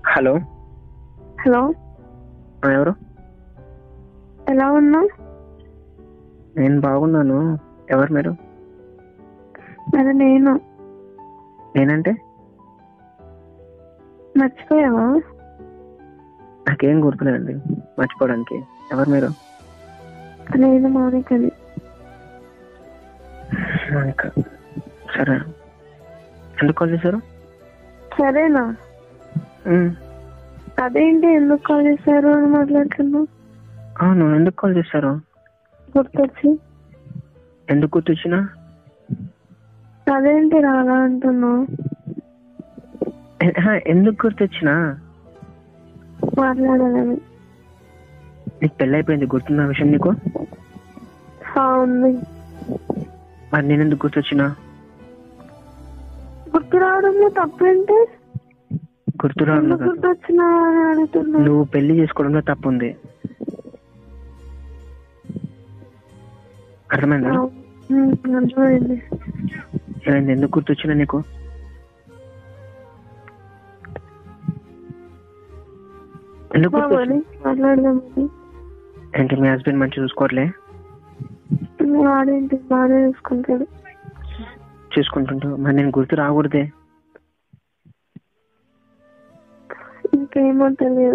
Hello hello ఆ, ఎవరు ఎలా ఉన్నావు నేను బాగున్నాను ఎవరు మీరు అది నేను నేనంటే మర్చిపోయావా నాకేం గుర్తులేదండి మర్చిపోవడానికి ఎవరు మీరు నేను మౌనికని మౌనిక సరే ఎందుకు కాల్ చేశారు సరేనా ఉమ్, అదేంటి ఎందుకు కాల్ చేశారు అని మాట్లాడుతున్నావు అవును ఎందుకు కాల్ చేశారు గుర్తొచ్చి ఎందుకు గుర్తొచ్చినా అదేంటి రాలా అంటున్నావు ఎ- హా, ఎందుకు గుర్తొచ్చినా మాట్లాడాలని నీకు పెళ్ళి అయిపోయింది గుర్తున్న విషయం నీకు ఆ, ఉంది మరి నేను ఎందుకు గుర్తొచ్చినా గుర్తు రావడంలో తప్పేంటి గుర్తు రావడం ఎందుకు కాదు. గుర్తొచ్చినా అని అడుగుతున్నా నువ్వు పెళ్లి చేసుకోవడంలో తప్పు ఉంది అర్థమైందా ఆ, ఉమ్, అర్థమైంది ఏమైంది ఎందుకు గుర్తొచ్చినా నీకు ఎందుకు గుర్తొచ్చింది? బాగుంది మాట్లాడదామని ఏంటి మీ హస్బెండ్ మంచి చూసుకోవట్లే వాడేంటి బాగానే చూసుకుంటాడు చూసుకుంటుంటావు మరి నేను గుర్తు రాకూడదే ఇంకేమో తెలియదు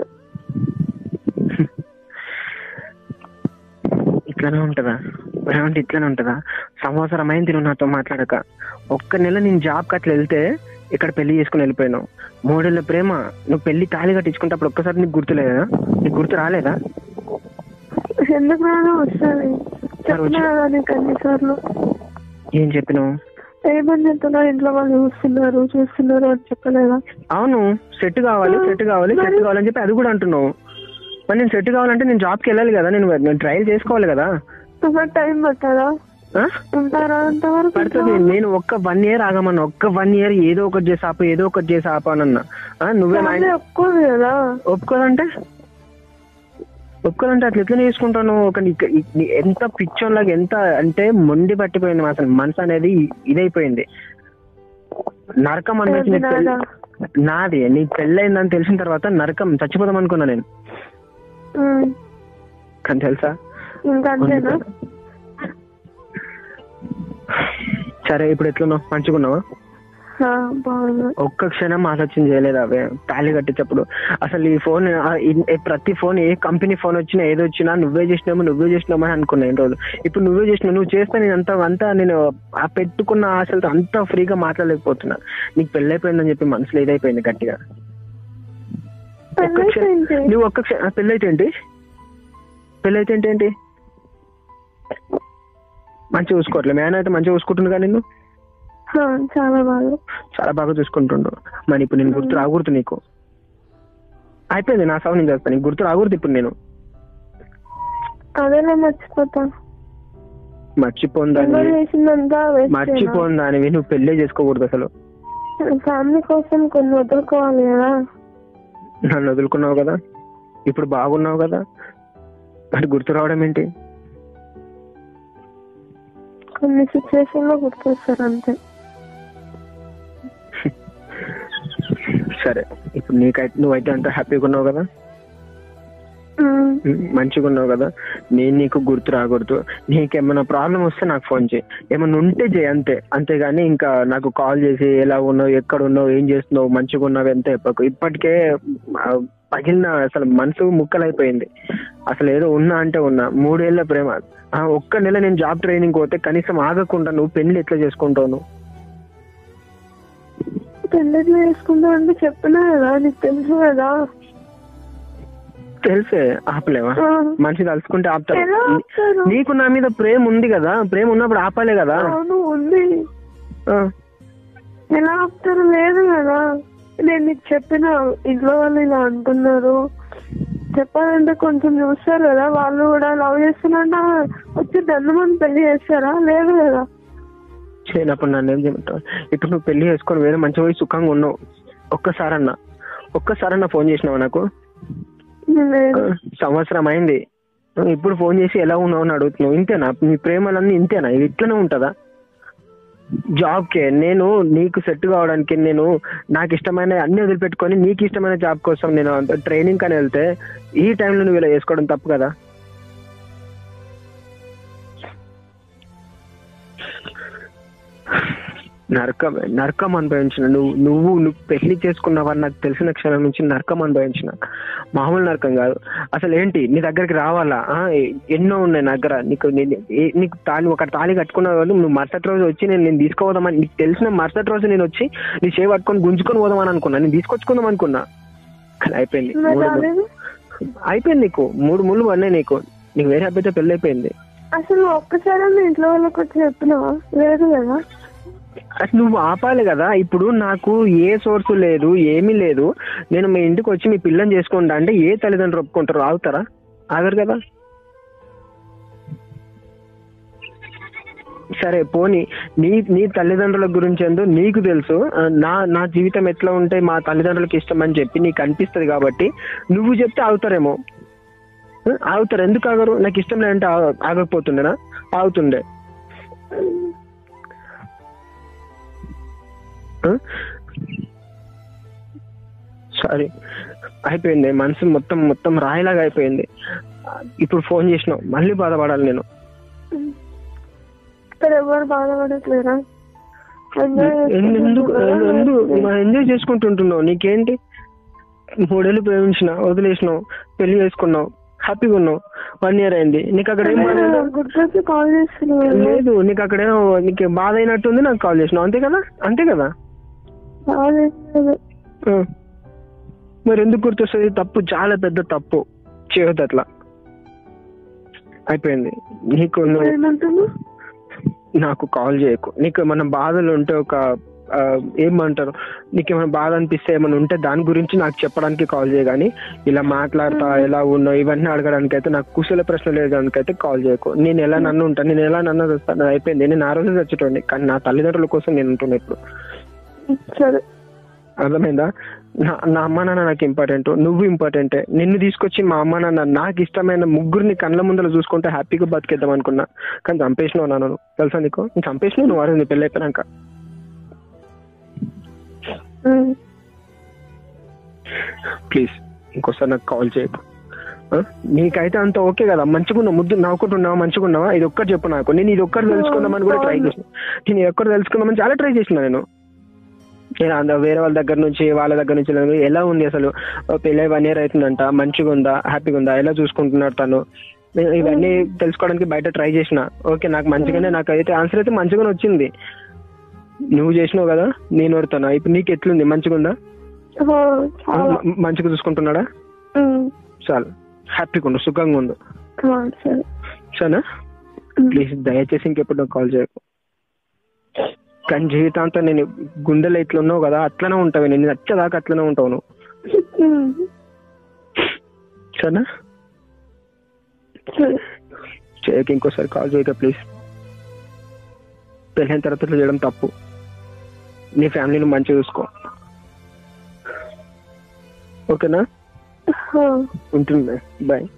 ఇట్లానే ఉంటుందా ఏమంటే ఇట్లానే ఉంటుందా సంవత్సరం అయింది నువ్వు నాతో మాట్లాడక ఒక్క నెల నేను జాబ్ అట్లా వెళ్తే ఇక్కడ పెళ్లి చేసుకుని వెళ్ళిపోయినావు మూడేళ్ళ ప్రేమ నువ్వు పెళ్లి తాళి కట్టించుకుంటే అప్పుడు ఒక్కసారి నీకు గుర్తులేదా నీకు గుర్తు రాలేదా ఎందుకు రాను వస్తుంది చెప్పినా కదా నీకు అన్నిసార్లు ఏం చెప్పినావు ఏమని చెప్తున్నా ఇంట్లో వాళ్ళు చూస్తున్నారు చూస్తున్నారు అని చెప్పలేదా అవును సెట్ కావాలి సెట్ కావాలి సెట్ కావాలని చెప్పి అది కూడా అంటున్నావు మరి నేను సెట్ కావాలంటే నేను జాబ్కి వెళ్ళాలి కదా నేను నేను ట్రయల్ చేసుకోవాలి కదా ఒక టైం పట్టదా ఆ? ఉంటారా అంతవరకు పడుతుంది నేను ఒక్క వన్ ఇయర్ ఆగమన్నా ఒక్క వన్ ఇయర్ ఏదో ఒకటి చేసి ఆపు ఏదో ఒకటి చేసి ఆపు అని అన్నా ఆ, నువ్వే నా ఫ్యామిలీ ఒప్పుకోదు కదా ఒప్పుకోదంటే ఒప్పుకోదంటే అట్లా ఎట్లా చేసుకుంటాను ఒక నీకు- నీ- ఎంత పిచ్చోన్ లాగా ఎంత అంటే మొండి పట్టిపోయింది అసలు మనసు అనేది ఇదైపోయింది నరకం అనేది నీకు తెల్- నాదా? నాది నీ పెళ్ళైందని తెలిసిన తర్వాత నరకం చచ్చిపోదాం అనుకున్నా నేను ఉమ్, కానీ తెలుసా ఇంకా అంతేనా సరే ఇప్పుడు ఎట్లున్నావు మంచిగున్నావా ఆ, బాగుంది ఒక్క క్షణం ఆలోచన చేయలేదు అవే తాళి కట్టించప్పుడు అసలు ఈ ఫోన్ ఆ, ఇన్- ఏ ప్రతి ఫోన్ ఏ కంపెనీ ఫోన్ వచ్చినా ఏది వచ్చినా నువ్వే చేసినాము నువ్వే చేసినాము అని అనుకున్నా ఎన్ని రోజులు ఇప్పుడు నువ్వే చేసినావు నువ్వు చేస్తే నేను అంతా అంతా నేను ఆ పెట్టుకున్న ఆశలతో అంతా ఫ్రీగా మాట్లాడలేకపోతున్నా నీకు పెళ్ళైపోయిందని చెప్పి మనసులో ఇదైపోయింది గట్టిగా ఒక్క క్షణం పెళ్ళైపోయింది నువ్వు ఒక్క క్షణం పెళ్ళైతే ఏంటి పెళ్ళైతే ఏంటి ఏంటి మంచిగా చూసుకోవట్లే మేన అయితే మంచిగా చూసుకుంటుండగా నిన్ను ఆ, చాలా బాగా చాలా బాగా చూసుకుంటుండు మరి ఇప్పుడు నేను గుర్తు రాకూడదు నీకు అయిపోయింది నా సౌండ్ నేను చేస్తాను నీకు గుర్తు రాకూడదు ఇప్పుడు నేను అదేలా మర్చిపోతా మర్చిపోందాని ఎవరు చేసిందంతా వేస్ట్ మర్చిపోందానివి నువ్వు పెళ్ళే చేసుకోకూడదు అసలు ఫ్యామిలీ కోసం కొన్ని వదులుకోవాలి కదా నన్ను వదులుకున్నావు కదా ఇప్పుడు బాగున్నావు కదా మరి గుర్తు రావడం ఏంటి కొన్ని సిచ్యువేషన్ లో గుర్తొస్తారు అంతే సరే ఇప్పుడు నీకైతే నువ్వైతే అంత హ్యాపీగా ఉన్నావు కదా ఉమ్, ఉమ్, మంచిగా ఉన్నావు కదా నేను నీకు గుర్తు రాకూడదు నీకేమైనా ప్రాబ్లం వస్తే నాకు ఫోన్ చేయి ఏమైనా ఉంటే చేయి అంతే అంతేగాని ఇంకా నాకు కాల్ చేసి ఎలా ఉన్నావు ఎక్కడ ఉన్నావు ఏం చేస్తున్నావు మంచిగా ఉన్నావు ఎంత చెప్పకు ఇప్పటికే ఆ, పగిలిన అసలు మనసు ముక్కలైపోయింది అసలు ఏదో ఉన్నా అంటే ఉన్నా మూడేళ్ల ప్రేమ ఆ, ఒక్క నెల నేను జాబ్ ట్రైనింగ్ పోతే కనీసం ఆగకుండా నువ్వు పెళ్లి ఎట్లా చేసుకుంటావు నువ్వు పెళ్ళి ఎట్లా చేసుకుంటా అంటే చెప్పినా కదా నీకు తెలుసు కదా తెలిసే ఆపలేవా ఆ. మనిషి తలుచుకుంటే ఆపుతారు ఎలా ఆపుతారు? నీకు నా మీద ప్రేమ ఉంది కదా ప్రేమ ఉన్నప్పుడు ఆపాలే కదా అవును ఉంది ఆ. ఎలా ఆపుతారు లేదు కదా నేను నీకు చెప్పిన ఇంట్లో వాళ్ళు ఇలా అంటున్నారు చెప్పాలంటే కొంచెం చూస్తారు కదా వాళ్ళు కూడా లవ్ చేస్తున్నా వచ్చి దండమని పెళ్లి చేస్తారా లేదు కదా చేయనప్పుడు నన్ను ఏం చేయమంటావు ఇప్పుడు నువ్వు పెళ్లి చేసుకొని వేరే మంచి పోయి సుఖంగా ఉన్నావు ఒక్కసారన్నా ఒక్కసారన్నా ఫోన్ చేసినావు నాకు లేదు ఆ, సంవత్సరం అయింది ఇప్పుడు ఫోన్ చేసి ఎలా ఉన్నావు అని అడుగుతున్నావు ఇంతేనా మీ ప్రేమలన్నీ ఇంతేనా ఇది ఇట్లనే ఉంటుందా జాబ్ కే నేను నీకు సెట్ కావడానికి నేను నాకు ఇష్టమైన అన్ని వదిలిపెట్టుకొని నీకు ఇష్టమైన జాబ్ కోసం నేను ట్రైనింగ్ అని వెళ్తే ఈ టైంలో నువ్వు ఇలా చేసుకోవడం తప్పు కదా నరకం నరకం అనుభవించిన నువ్వు నువ్వు నువ్వు పెళ్లి చేసుకున్నావని నాకు తెలిసిన క్షణం నుంచి నరకం అనుభవించిన మామూలు నరకం కాదు అసలు ఏంటి నీ దగ్గరికి రావాలా ఆ, ఎ- ఎన్నో ఉన్నాయి నా దగ్గర నీకు నేను- ఏ- నీకు తాళి ఒక తాళి కట్టుకున్నావు కదా, నువ్వు మరుసటి రోజు వచ్చి నేను నేను తీసుకోదామని నీకు తెలిసిన మరుసటి రోజు నేను వచ్చి నీ చేయి పట్టుకొని గుంజుకొని పోదామని అనుకున్నా నేను తీసుకొచ్చుకుందాం అనుకున్నా కానీ అయిపోయింది మరి మూడు రాలేదు అయిపోయింది నీకు మూడు ముళ్ళు పడినాయి నీకు నీకు వేరే అబ్బాయితో పెళ్ళి అయిపోయింది అసలు ఒక్కసారి మీ ఇంట్లో వాళ్ళకి వచ్చి చెప్పినావా లేదు కదా అసలు నువ్వు ఆపాలి కదా ఇప్పుడు నాకు ఏ సోర్స్ లేదు ఏమీ లేదు నేను మీ ఇంటికి వచ్చి మీ పిల్లని చేసుకుంటా అంటే ఏ తల్లిదండ్రులు ఒప్పుకుంటారు ఆగుతారా ఆగరు కదా సరే పోనీ నీ నీ తల్లిదండ్రుల గురించి ఏందో నీకు తెలుసు ఆ, నా నా జీవితం ఎట్లా ఉంటే మా తల్లిదండ్రులకి ఇష్టం అని చెప్పి నీకు అనిపిస్తుంది కాబట్టి నువ్వు చెప్తే ఆగుతారేమో ఆ, ఆగుతారు ఎందుకు ఆగరు నాకు ఇష్టం లేదంటే ఆగ- ఆగకపోతుండేనా ఆగుతుండే సారీ అయిపోయింది మనసు మొత్తం మొత్తం రాయిలాగా అయిపోయింది ఇప్పుడు ఫోన్ చేసినావు మళ్ళీ బాధపడాలి నేను ఇక్కడ ఎవరు బాధపడట్లేరా ఎంజాయ్ ఎన్- ఎందుకు చేసుకుంటున్నారా? ఎందుకు ఎంజాయ్ చేసుకుంటుంటున్నావు నీకేంటి మూడేళ్ళు ప్రేమించిన వదిలేసినావు పెళ్లి చేసుకున్నావు హ్యాపీగా ఉన్నావు వన్ ఇయర్ అయింది నీకు అక్కడ ఏం బాధ నేను గుర్తొచ్చి కాల్ చేస్తున్నాను లేదు నీకు అక్కడ ఏమో నీకు బాధ అయినట్టుంది నాకు కాల్ చేసినావు అంతే కదా అంతే కదా కాల్ చేస్తున్నాను ఆ. మరి ఎందుకు గుర్తొస్తుంది తప్పు చాలా పెద్ద తప్పు చేయొద్దు అట్లా అయిపోయింది నీకు నువ్వు ఏమంటున్నావు నాకు కాల్ చేయకు నీకు ఏమైనా బాధలు ఉంటే ఒక ఆ, ఏమంటారు నీకు ఏమైనా బాధ అనిపిస్తే ఏమైనా ఉంటే దాని గురించి నాకు చెప్పడానికి కాల్ చేయ కానీ ఇలా మాట్లాడతా ఎలా ఉన్నావు ఇవన్నీ అడగడానికి అయితే నాకు కుశల ప్రశ్న లేదానికి అయితే కాల్ చేయకు నేను ఎలా నన్ను ఉంటాను నేను ఎలా నన్ను వస్తాను అది అయిపోయింది నేను ఆ రోజు చచ్చుటోండి కానీ నా తల్లిదండ్రుల కోసం నేను ఉంటున్నా ఇప్పుడు సరే అర్థమైందా నా నా అమ్మ నాన్న నాకు ఇంపార్టెంట్ నువ్వు ఇంపార్టెంటే నిన్ను తీసుకొచ్చి మా అమ్మ నాన్న నాకు ఇష్టమైన ముగ్గురిని కళ్ళ ముందర చూసుకుంటే హ్యాపీగా బతికేద్దాం అనుకున్నా కానీ చంపేసినావు నాన్న తెలుసా నీకు నేను చంపేసినావు నువ్వు అరే నీ పెళ్ళి అయిపోయినాక ఉమ్. ప్లీజ్ ఇంకోసారి నాకు కాల్ చేయకు ఆ? నీకైతే అంత ఓకే కదా మంచిగున్నా ముద్దు నవ్వుకుంటున్నావా మంచిగున్నావా ఇది ఒక్కటి చెప్పు నాకు నేను ఇది ఒక్కటి తెలుసుకుందామని కూడా ట్రై చేసిన నేను ఇది ఒక్కటి తెలుసుకుందామని చాలా ట్రై చేసిన నేను నేను అంద వేరే వాళ్ళ దగ్గర నుంచి వాళ్ళ దగ్గర నుంచి ఇలా ఎలా ఉంది అసలు పెళ్ళి వన్ ఇయర్ అవుతుందంట మంచిగా ఉందా హ్యాపీగా ఉందా ఎలా చూసుకుంటున్నాడు తను నేను ఇవన్నీ తెలుసుకోవడానికి బయట ట్రై చేసిన ఓకే నాకు మంచిగానే నాకు అయితే ఆన్సర్ అయితే మంచిగానే వచ్చింది నువ్వు చేసినావు కదా నేను ఓడుతాను ఇప్పుడు నీకు ఎట్లుంది మంచిగా ఉందా ఓ, చాలా మ- మంచిగా చూసుకుంటున్నాడా ఉమ్. చాలు హ్యాపీగా ఉండు సుఖంగా ఉండు ఆ, సరే సరేనా ఉమ్. ప్లీజ్ దయచేసి ఇంకెప్పుడు నాకు కాల్ చేయకు కానీ జీవితాంతం నేను గుండెలో ఇట్లా ఉన్నావు కదా అట్లనే ఉంటావు నేను నచ్చదాకా అట్లనే ఉంటావు నువ్వు ఉమ్. సరేనా సరే చేయక ఇంకోసారి కాల్ చేయక ప్లీజ్ పెళ్ళైన తర్వాత ఇట్లా చేయడం తప్పు నీ ఫ్యామిలీని మంచిగా చూసుకో ఓకేనా ఆ. ఉంటుంది బాయ్